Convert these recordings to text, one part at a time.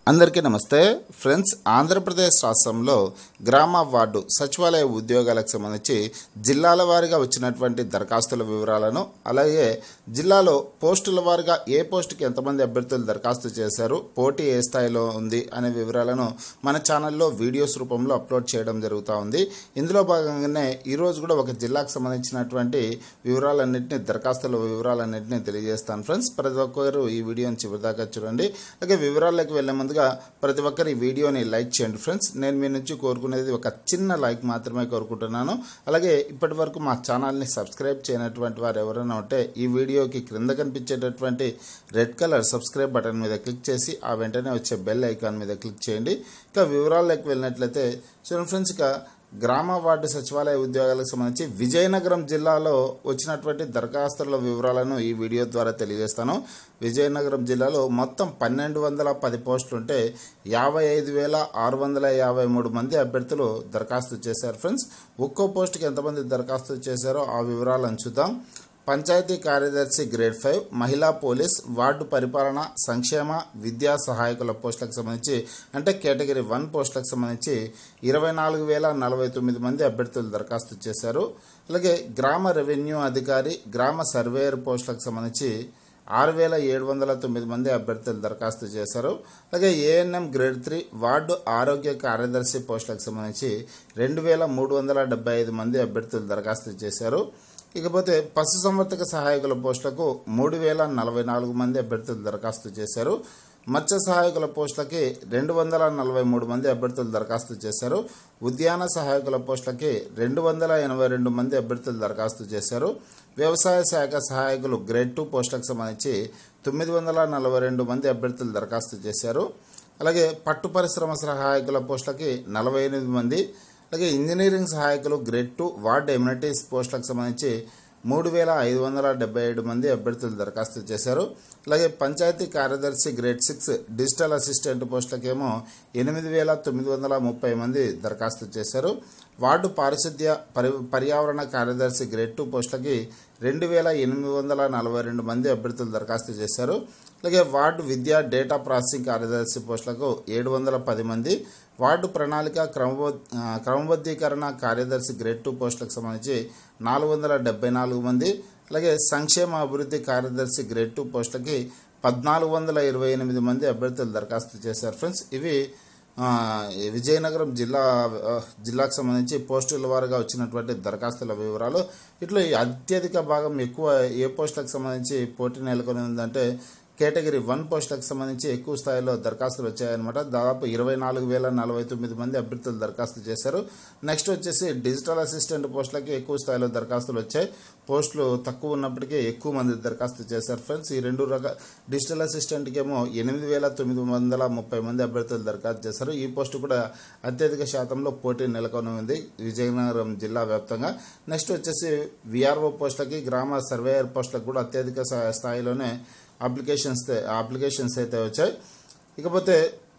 అందరికీ నమస్తే ఫ్రెండ్స్ ఆంధ్రప్రదేశ్ రాష్ట్రంలో గ్రామ వార్డు సచివాలయ ఉద్యోగాలకు సంబంధించి జిల్లాల వారీగా వచ్చినటువంటి దరఖాస్తుల వివరాలను అలాగే జిల్లాలో పోస్టుల వారీగా ఏ పోస్టుకి ఎంతమంది అభ్యర్థులు దరఖాస్తు చేశారు పోటీ ఏ స్థాయిలో ఉంది అనే వివరాలను మన ఛానల్లో వీడియోస్ రూపంలో అప్లోడ్ చేయడం జరుగుతూ ఉంది ఇందులో భాగంగానే ఈరోజు కూడా ఒక జిల్లాకు సంబంధించినటువంటి వివరాలన్నింటినీ దరఖాస్తుల వివరాలన్నింటినీ తెలియజేస్తాను ఫ్రెండ్స్ ప్రతి ఒక్కరు ఈ వీడియోని చివరిదాకా చూడండి అలాగే వివరాల్లోకి వెళ్ళే ముందుగా ప్రతి ఒక్కరు ఈ వీడియోని లైక్ చేయండి ఫ్రెండ్స్ నేను మీ నుంచి కోరుకునేది ఒక చిన్న లైక్ మాత్రమే కోరుకుంటున్నాను అలాగే ఇప్పటి వరకు మా ఛానల్ని సబ్స్క్రైబ్ చేయనటువంటి వారు ఎవరైనా ఉంటే ఈ వీడియోకి క్రింద కనిపించేటటువంటి రెడ్ కలర్ సబ్స్క్రైబ్ బటన్ మీద క్లిక్ చేసి ఆ వెంటనే వచ్చే బెల్ ఐకాన్ మీద క్లిక్ చేయండి ఇక వివరాల్లోకి వెళ్ళినట్లయితే చూడండి ఫ్రెండ్స్ ఇక గ్రామ వార్డు సచివాలయ ఉద్యోగాలకు సంబంధించి విజయనగరం జిల్లాలో వచ్చినటువంటి దరఖాస్తుల వివరాలను ఈ వీడియో ద్వారా తెలియజేస్తాను విజయనగరం జిల్లాలో మొత్తం పన్నెండు వందల పది పోస్టులు ఉంటే యాభై ఐదు వేల ఆరు వందల యాభై మూడు మంది అభ్యర్థులు దరఖాస్తు చేశారు ఫ్రెండ్స్ ఒక్కో పోస్టుకి ఎంతమంది దరఖాస్తు చేశారో ఆ వివరాలను చూద్దాం పంచాయతీ కార్యదర్శి గ్రేడ్ ఫైవ్ మహిళా పోలీస్ వార్డు పరిపాలన సంక్షేమ విద్యా సహాయకుల పోస్టులకు సంబంధించి అంటే కేటగిరీ వన్ పోస్టులకు సంబంధించి ఇరవై నాలుగు వేల నలభై తొమ్మిది మంది అభ్యర్థులు దరఖాస్తు చేశారు అలాగే గ్రామ రెవెన్యూ అధికారి గ్రామ సర్వేయర్ పోస్టులకు సంబంధించి ఆరు వేల ఏడు వందల తొమ్మిది మంది అభ్యర్థులు దరఖాస్తు చేశారు అలాగే ఏఎన్ఎం గ్రేడ్ త్రీ వార్డు ఆరోగ్య కార్యదర్శి పోస్టులకు సంబంధించి రెండు వేల మూడు వందల డెబ్బై ఐదు మంది అభ్యర్థులు దరఖాస్తు చేశారు ఇకపోతే పశుసంవర్ధక సహాయకుల పోస్టులకు మూడు వేల నలభై నాలుగు మంది అభ్యర్థులు దరఖాస్తు చేశారు మత్స్య సహాయకుల పోస్టులకి రెండు వందల నలభై మూడు మంది అభ్యర్థులు దరఖాస్తు చేశారు ఉద్యాన సహాయకుల పోస్టులకి రెండు వందల ఎనభై రెండు మంది అభ్యర్థులు దరఖాస్తు చేశారు వ్యవసాయ శాఖ సహాయకులు గ్రేడ్ టూ పోస్టులకు సంబంధించి తొమ్మిది వందల నలభై రెండు మంది అభ్యర్థులు దరఖాస్తు చేశారు అలాగే పట్టు పరిశ్రమ సహాయకుల పోస్టులకి నలభై ఎనిమిది మంది అలాగే ఇంజనీరింగ్ సహాయకులు గ్రేడ్ టూ వార్డ్ ఎమ్యూనిటీస్ పోస్టులకు సంబంధించి మూడు వేల ఐదు వందల డెబ్బై ఏడు మంది అభ్యర్థులు దరఖాస్తు చేశారు అలాగే పంచాయతీ కార్యదర్శి గ్రేడ్ సిక్స్ డిజిటల్ అసిస్టెంట్ పోస్టులకేమో ఎనిమిది వేల తొమ్మిది వందల ముప్పై మంది దరఖాస్తు చేశారు వార్డు పారిశుద్ధ్య పరి పర్యావరణ కార్యదర్శి గ్రేడ్ టూ పోస్టులకి రెండు వేల ఎనిమిది వందల నలభై రెండు మంది అభ్యర్థులు దరఖాస్తు చేశారు అలాగే వార్డు విద్యా డేటా ప్రాసెసింగ్ కార్యదర్శి పోస్టులకు ఏడు వందల పది మంది వార్డు ప్రణాళిక క్రమబ క్రమబద్ధీకరణ కార్యదర్శి గ్రేడ్ టూ పోస్టులకు సంబంధించి నాలుగు వందల డెబ్బై నాలుగు మంది అలాగే సంక్షేమ అభివృద్ధి కార్యదర్శి గ్రేడ్ టూ పోస్టులకి పద్నాలుగు వందల ఇరవై ఎనిమిది మంది అభ్యర్థులు దరఖాస్తు చేశారు ఫ్రెండ్స్ ఇవి ఆ, ఈ విజయనగరం జిల్లా ఆ, జిల్లాకు సంబంధించి పోస్టుల వారుగా వచ్చినటువంటి దరఖాస్తుల వివరాలు ఇట్లా ఈ అత్యధిక భాగం ఎక్కువ ఏ పోస్టులకు సంబంధించి పోటీ నెలకొని ఉందంటే కేటగిరీ వన్ పోస్టులకు సంబంధించి ఎక్కువ స్థాయిలో దరఖాస్తులు వచ్చాయన్నమాట దాదాపు ఇరవై నాలుగు వేల నలభై తొమ్మిది మంది అభ్యర్థులు దరఖాస్తు చేశారు నెక్స్ట్ వచ్చేసి డిజిటల్ అసిస్టెంట్ పోస్టులకి ఎక్కువ స్థాయిలో దరఖాస్తులు వచ్చాయి పోస్టులు తక్కువ ఉన్నప్పటికీ ఎక్కువ మంది దరఖాస్తు చేశారు ఫ్రెండ్స్ ఈ రెండు రకాల డిజిటల్ అసిస్టెంట్కి ఏమో ఎనిమిది వేల తొమ్మిది వందల ముప్పై మంది అభ్యర్థులు దరఖాస్తు చేశారు ఈ పోస్టు కూడా అత్యధిక శాతంలో పోటీ నెలకొని ఉంది విజయనగరం జిల్లా వ్యాప్తంగా నెక్స్ట్ వచ్చేసి విఆర్ఓ పోస్టులకి గ్రామ సర్వేయర్ పోస్టులకు కూడా అత్యధిక స్థా- స్థాయిలోనే అప్లికేషన్స్ అప్లికేషన్స్ అయితే వచ్చాయి ఇకపోతే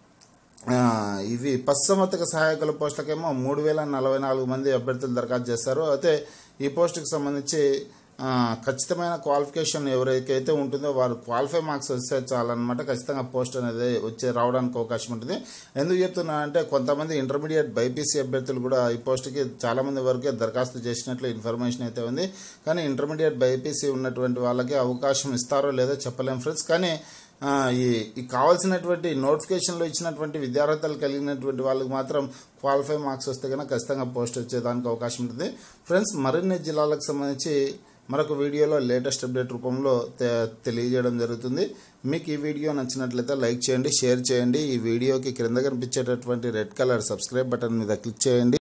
ఆ, ఇవి పశుసంవర్ధక సహాయకుల పోస్టులకేమో మూడు వేల నలభై నాలుగు మంది అభ్యర్థులు దరఖాస్తు చేశారు అయితే ఈ పోస్టుకు సంబంధించి ఆ, ఖచ్చితమైన క్వాలిఫికేషన్ ఎవరికైతే ఉంటుందో వారు క్వాలిఫై మార్క్స్ వస్తే చాలన్నమాట ఖచ్చితంగా పోస్ట్ అనేది వచ్చే రావడానికి అవకాశం ఉంటుంది ఎందుకు చెప్తున్నా అంటే కొంతమంది ఇంటర్మీడియట్ బైపీసీ అభ్యర్థులు కూడా ఈ పోస్టుకి చాలామంది వరకే దరఖాస్తు చేసినట్లు ఇన్ఫర్మేషన్ అయితే ఉంది కానీ ఇంటర్మీడియట్ బైపీసీ ఉన్నటువంటి వాళ్ళకి అవకాశం ఇస్తారో లేదో చెప్పలేం ఫ్రెండ్స్ కానీ ఆ, ఈ ఈ కావాల్సినటువంటి నోటిఫికేషన్లో ఇచ్చినటువంటి విద్యార్హతలు కలిగినటువంటి వాళ్ళకి మాత్రం క్వాలిఫై మార్క్స్ వస్తే కనుక ఖచ్చితంగా పోస్ట్ వచ్చేదానికి అవకాశం ఉంటుంది ఫ్రెండ్స్ మరిన్ని జిల్లాలకు సంబంధించి మరొక వీడియోలో లేటెస్ట్ అప్డేట్ రూపంలో తె- తెలియజేయడం జరుగుతుంది మీకు ఈ వీడియో నచ్చినట్లయితే లైక్ చేయండి షేర్ చేయండి ఈ వీడియోకి క్రింద కనిపించేటటువంటి రెడ్ కలర్ సబ్స్క్రైబ్ బటన్ మీద క్లిక్ చేయండి